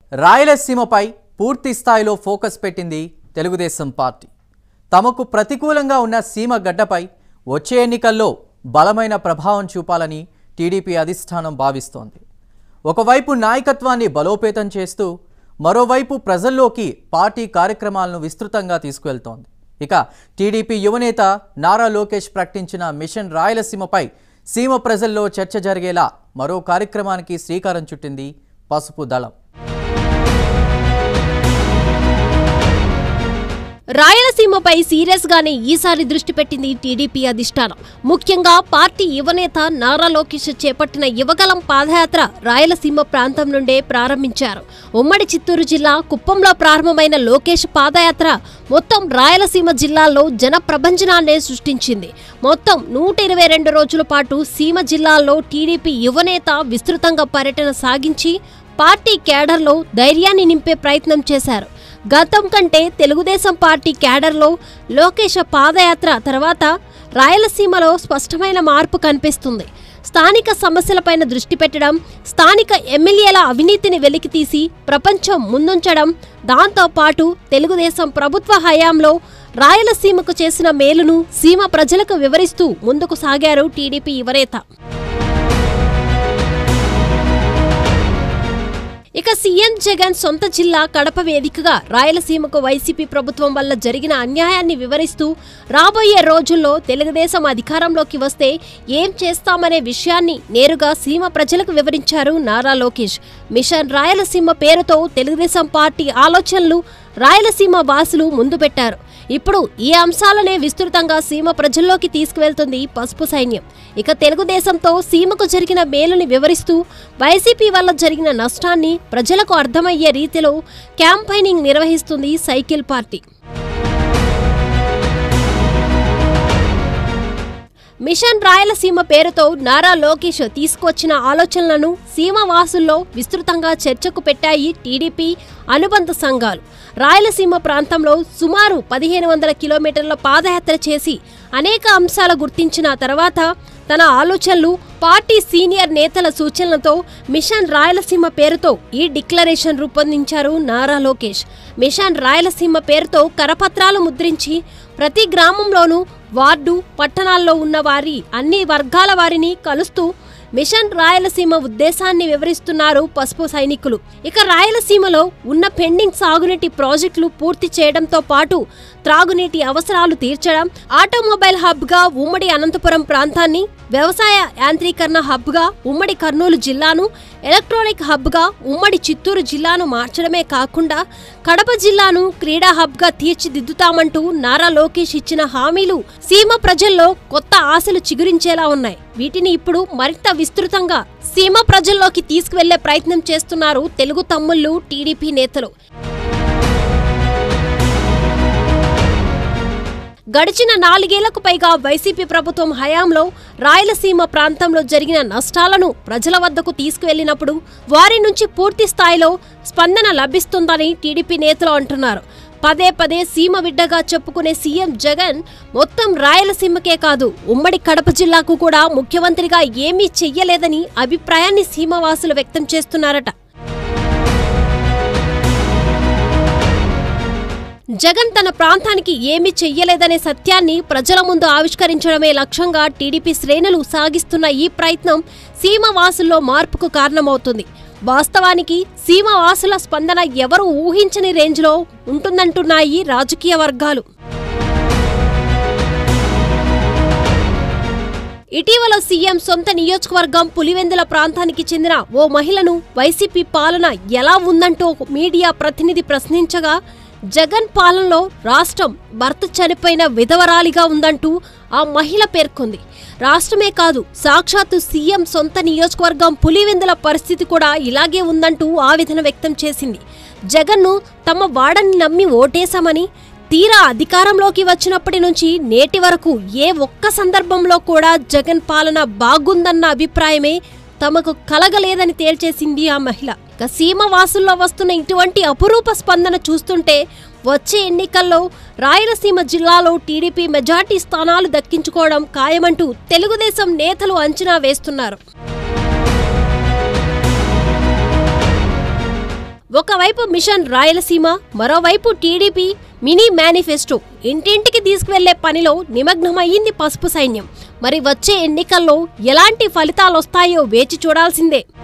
రాయలసీమపై పూర్తి స్థాయిలో ఫోకస్ పెట్టింది తెలుగుదేశం పార్టీ తమకు ప్రతికూలంగా ఉన్న సీమ గడ్డపై వచ్చే ఎన్నికల్లో బలమైన ప్రభావం చూపాలని టీడీపీ అధిష్టానం భావిస్తోంది ఒకవైపు నాయకత్వాన్ని బలోపేతం చేస్తూ మరోవైపు ప్రజల్లోకి పార్టీ కార్యక్రమాలను విస్తృతంగా తీసుకువెళ్తోంది ఇక టీడీపీ యువనేత నారా లోకేష్ ప్రకటించిన మిషన్ రాయలసీమపై సీమ ప్రజల్లో చర్చ జరిగేలా మరో కార్యక్రమానికి శ్రీకారం చుట్టింది పసుపు దళం రాయలసీమపై సీరియస్ గానే ఈసారి దృష్టి పెట్టింది టీడీపీ అధిష్టానం ముఖ్యంగా పార్టీ యువనేత నారా లోకేష్ చేపట్టిన యువగలం పాదయాత్ర రాయలసీమ ప్రాంతం నుండే ప్రారంభించారు ఉమ్మడి చిత్తూరు జిల్లా కుప్పంలో ప్రారంభమైన లోకేష్ పాదయాత్ర మొత్తం రాయలసీమ జిల్లాల్లో జన ప్రభంజనాన్నే సృష్టించింది మొత్తం నూట ఇరవై రెండు రోజుల పాటు సీమ జిల్లాల్లో టీడీపీ యువనేత విస్తృతంగా పర్యటన సాగించి పార్టీ కేడర్లో ధైర్యాన్ని నింపే ప్రయత్నం చేశారు గతం కంటే తెలుగుదేశం పార్టీ క్యాడర్లో లోకేష్ పాదయాత్ర తర్వాత రాయలసీమలో స్పష్టమైన మార్పు కనిపిస్తుంది స్థానిక సమస్యలపైన దృష్టి పెట్టడం స్థానిక ఎమ్మెల్యేల అవినీతిని వెలికితీసి ప్రపంచం ముందుంచడం దాంతో పాటు తెలుగుదేశం ప్రభుత్వ హయాంలో రాయలసీమకు చేసిన మేలును సీమ ప్రజలకు వివరిస్తూ ముందుకు సాగారు టీడీపీ యువనేత ఇక సీఎం జగన్ సొంత జిల్లా కడప వేదికగా రాయలసీమకు వైసీపీ ప్రభుత్వం వల్ల జరిగిన అన్యాయాన్ని వివరిస్తూ రాబోయే రోజుల్లో తెలుగుదేశం అధికారంలోకి వస్తే ఏం చేస్తామనే విషయాన్ని నేరుగా సీమ ప్రజలకు వివరించారు నారా లోకేష్ మిషన్ రాయలసీమ పేరుతో తెలుగుదేశం పార్టీ ఆలోచనలు రాయలసీమ వాసులు ముందు పెట్టారు ఇప్పుడు ఈ అంశాలనే విస్తృతంగా సీమ ప్రజల్లోకి తీసుకువెళ్తుంది పసుపు సైన్యం ఇక తెలుగుదేశంతో సీమకు జరిగిన మేలుని వివరిస్తూ వైసీపీ వల్ల జరిగిన నష్టాన్ని ప్రజలకు అర్థమయ్యే రీతిలో క్యాంపైనింగ్ నిర్వహిస్తుంది సైకిల్ పార్టీ మిషన్ రాయలసీమ పేరుతో నారా లోకేష్ తీసుకొచ్చిన ఆలోచనలను సీమవాసుల్లో విస్తృతంగా చర్చకు పెట్టాయి టీడీపీ అనుబంధ సంఘాలు రాయలసీమ ప్రాంతంలో సుమారు పదిహేను వందల కిలోమీటర్ల పాదయాత్ర చేసి అనేక అంశాలు గుర్తించిన తర్వాత తన ఆలోచనలు పార్టీ సీనియర్ నేతల సూచనలతో మిషన్ రాయలసీమ పేరుతో ఈ డిక్లరేషన్ రూపొందించారు నారా లోకేష్ మిషన్ రాయలసీమ పేరుతో కరపత్రాలు ముద్రించి ప్రతి గ్రామంలోనూ వార్డు పట్టణాల్లో ఉన్న వారి అన్ని వర్గాల వారిని కలుస్తూ మిషన్ రాయలసీమ ఉద్దేశాన్ని వివరిస్తున్నారు పసుపు సైనికులు ఇక రాయలసీమలో ఉన్న పెండింగ్ సాగునీటి ప్రాజెక్టులు పూర్తి చేయడంతో పాటు త్రాగునీటి అవసరాలు తీర్చడం ఆటోమొబైల్ హబ్గా ఉమ్మడి అనంతపురం ప్రాంతాన్ని వ్యవసాయ యాంత్రీకరణ హబ్గా ఉమ్మడి కర్నూలు జిల్లాను ఎలక్ట్రానిక్ హబ్గా ఉమ్మడి చిత్తూరు జిల్లాను మార్చడమే కాకుండా కడప జిల్లాను క్రీడా హబ్గా తీర్చిదిద్దుతామంటూ నారా లోకేష్ ఇచ్చిన హామీలు సీమ ప్రజల్లో కొత్త ఆశలు చిగురించేలా ఉన్నాయి వీటిని ఇప్పుడు మరింత విస్తృతంగా సీమ ప్రజల్లోకి తీసుకువెళ్లే ప్రయత్నం చేస్తున్నారు తెలుగు తమ్ముళ్ళు టీడీపీ నేతలు గడిచిన నాలుగేళ్లకు పైగా వైసీపీ ప్రభుత్వం హయాంలో రాయలసీమ ప్రాంతంలో జరిగిన నష్టాలను ప్రజల వద్దకు తీసుకువెళ్లినప్పుడు వారి నుంచి పూర్తి స్థాయిలో స్పందన లభిస్తుందని టీడీపీ నేతలు అంటున్నారు పదే పదే సీమ బిడ్డగా చెప్పుకునే సీఎం జగన్ మొత్తం రాయలసీమకే కాదు ఉమ్మడి కడప జిల్లాకు కూడా ముఖ్యమంత్రిగా ఏమీ చెయ్యలేదని అభిప్రాయాన్ని సీమవాసులు వ్యక్తం చేస్తున్నారట జగన్ తన ప్రాంతానికి ఏమీ చెయ్యలేదనే సత్యాన్ని ప్రజల ముందు ఆవిష్కరించడమే లక్ష్యంగా టీడీపీ శ్రేణులు సాగిస్తున్న ఈ ప్రయత్నం సీమవాసుల్లో మార్పుకు కారణమవుతుంది వాస్తవానికి సీమవాసుల స్పందన ఎవరు ఊహించని రేంజ్లో ఉంటుందంటున్నాయి రాజకీయ వర్గాలు ఇటీవల సీఎం సొంత నియోజకవర్గం పులివెందుల ప్రాంతానికి చెందిన ఓ మహిళను వైసీపీ పాలన ఎలా ఉందంటూ మీడియా ప్రతినిధి ప్రశ్నించగా జగన్ పాలనలో రాష్ట్రం భర్త చనిపోయిన విధవరాలిగా ఉందంటూ ఆ మహిళ పేర్కొంది రాష్ట్రమే కాదు సాక్షాత్తు సీఎం సొంత నియోజకవర్గం పులివెందుల పరిస్థితి కూడా ఇలాగే ఉందంటూ ఆవేదన వ్యక్తం చేసింది జగన్ను తమ వాడని నమ్మి ఓటేశామని తీరా అధికారంలోకి వచ్చినప్పటి నుంచి నేటి వరకు ఏ ఒక్క సందర్భంలో కూడా జగన్ పాలన బాగుందన్న అభిప్రాయమే తమకు కలగలేదని తేల్చేసింది ఆ మహిళ ఇక సీమ వాసుల్లో వస్తున్న ఇటువంటి అపురూప స్పందన చూస్తుంటే వచ్చే ఎన్నికల్లో రాయలసీమ జిల్లాలో టీడీపీ మెజార్టీ స్థానాలు దక్కించుకోవడం ఖాయమంటూ తెలుగుదేశం నేతలు అంచనా వేస్తున్నారు ఒకవైపు మిషన్ రాయలసీమ మరోవైపు టీడీపీ మినీ మేనిఫెస్టో ఇంటింటికి తీసుకువెళ్లే పనిలో నిమగ్నమయ్యింది పసుపు సైన్యం మరి వచ్చే ఎన్నికల్లో ఎలాంటి ఫలితాలొస్తాయో వేచి చూడాల్సిందే